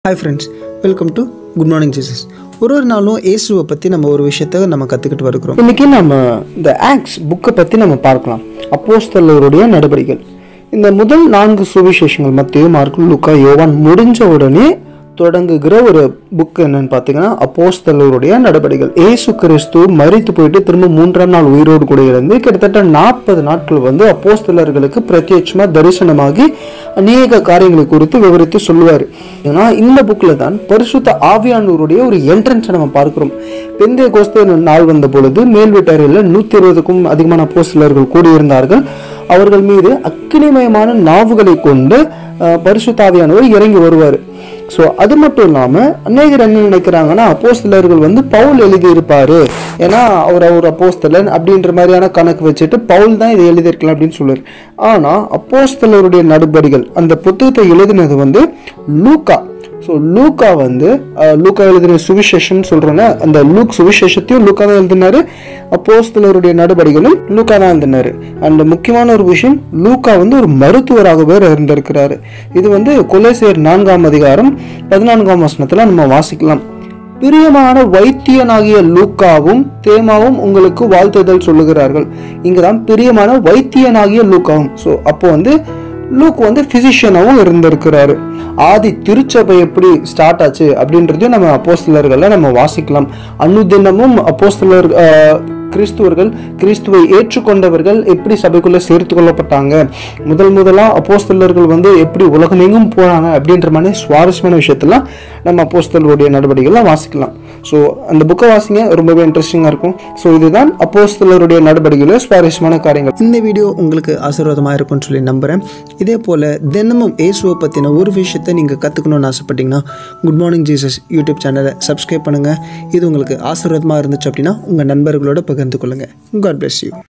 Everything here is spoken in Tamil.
hi friends welcome to good morning Jesus ஒரு ஒரு நாளும் இயேசுவை பற்றி நம்ம ஒரு விஷயத்த நம்ம கற்றுக்கிட்டு வருகிறோம் இன்னைக்கு நம்ம இந்த ஆக்ஸ் புக்கை பற்றி நம்ம பார்க்கலாம் அப்போஸ்தலருடைய நடவடிக்கைகள் இந்த முதல் நான்கு சுவிசேஷங்கள் மத்திய மார்க்கு லுக்கா யோவான் முடிஞ்ச உடனே தொடங்குகிற ஒரு புக் என்னன்னு பார்த்தீங்கன்னா அப்போஸ்தலருடைய நடவடிக்கைகள் ஏசு கிறிஸ்து மரித்து போயிட்டு திரும்ப மூன்றாம் நாள் உயிரோடு கூட இருந்து கிட்டத்தட்ட நாற்பது நாட்கள் வந்து அப்போஸ்தலர்களுக்கு பிரத்யட்சமாக தரிசனமாகி அநேக காரியங்களை குறித்து விவரித்து சொல்லுவார் ஏன்னா இந்த புக்கில் தான் பரிசுத்த ஆவியானவருடைய ஒரு என்ட்ரன்ஸை நம்ம பார்க்கிறோம் பெந்தைய கோஸ்த நாள் வந்த பொழுது மேல் வீட்டாரில் நூற்றி இருபதுக்கும் அதிகமான அப்போஸ்தலர்கள் கூடியிருந்தார்கள் அவர்கள் மீது அக்கினிமயமான நாவுகளை கொண்டு அஹ், பரிசுத்த ஆவியானவர் இறங்கி வருவார் ஸோ அது மட்டும் இல்லாமல் அநேகர் என்ன நினைக்கிறாங்கன்னா அப்போஸ்தலர்கள் வந்து பவுல் எழுதி இருப்பாரு ஏன்னா அவர் அவர் அப்போஸ்தலன் அப்படின்ற மாதிரியான கணக்கு வச்சுட்டு பவுல் தான் இதை எழுதியிருக்கலாம் அப்படின்னு சொல்லுவார் ஆனால் அப்போஸ்தலருடைய நடபடிகள் அந்த புத்தகத்தை எழுதினது வந்து லூக்கா ஸோ லூக்கா வந்து அஹ், லூக்கா எழுதின சுவிசேஷன் சொல்கிறேன்னா அந்த லூக் சுவிசேஷத்தையும் லூக்கா தான் எழுதினாரு அப்போஸ்தலருடைய நடவடிக்கைகளும் லூக்கா தான் எழுதினாரு அண்ட் முக்கியமான ஒரு விஷயம் லூக்கா வந்து ஒரு மருத்துவராக வேறு இருந்திருக்கிறாரு இது வந்து கொலேசியர் நான்காம் அதிகாரம் பதினான்காம் வசனத்தில் நம்ம வாசிக்கலாம் பிரியமான வைத்தியனாகிய லூக்காவும் தேமாவும் உங்களுக்கு வாழ்த்துதல் சொல்லுகிறார்கள் இங்கதான் பிரியமான வைத்தியனாகிய லூக்காவும் ஸோ அப்போ வந்து லூக் வந்து பிசிஷியனாகவும் இருந்திருக்கிறாரு ஆதி திருச்சபை எப்படி ஸ்டார்ட் ஆச்சு அப்படின்றதையும் நம்ம அப்போஸ்தலர்களை நம்ம வாசிக்கலாம் அனுதினமும் அப்போஸ்தலர் ஆஹ், கிறிஸ்துவர்கள் கிறிஸ்துவை ஏற்றுக்கொண்டவர்கள் எப்படி சபைக்குள்ள சேர்த்து கொள்ளப்பட்டாங்க முதல் முதலா அப்போஸ்தலர்கள் வந்து எப்படி உலகமெங்கும் போனாங்க அப்படின்ற மாதிரி சுவாரஸ்யமான விஷயத்தெல்லாம் நம்ம அப்போஸ்தலருடைய நடவடிக்கைலாம் வாசிக்கலாம் ஸோ அந்த புக்கை வாசிங்க ரொம்பவே இன்ட்ரெஸ்டிங்காக இருக்கும் ஸோ இதுதான் அப்போஸ்தலருடைய நடவடிக்கையில் சுவாரஸ்யமான காரியங்கள் இந்த வீடியோ உங்களுக்கு ஆசீர்வாதமாக இருக்கும்னு சொல்லி நம்புகிறேன் இதே போல் தினமும் இயேசுவை பற்றின ஒரு விஷயத்தை நீங்கள் கற்றுக்கணும்னு ஆசைப்பட்டீங்கன்னா குட் மார்னிங் ஜீசஸ் யூடியூப் சேனலை சப்ஸ்கிரைப் பண்ணுங்கள் இது உங்களுக்கு ஆசீர்வாதமாக இருந்துச்சு அப்படின்னா உங்கள் நண்பர்களோட பகிர்ந்து கொள்ளுங்கள் காட் bless யூ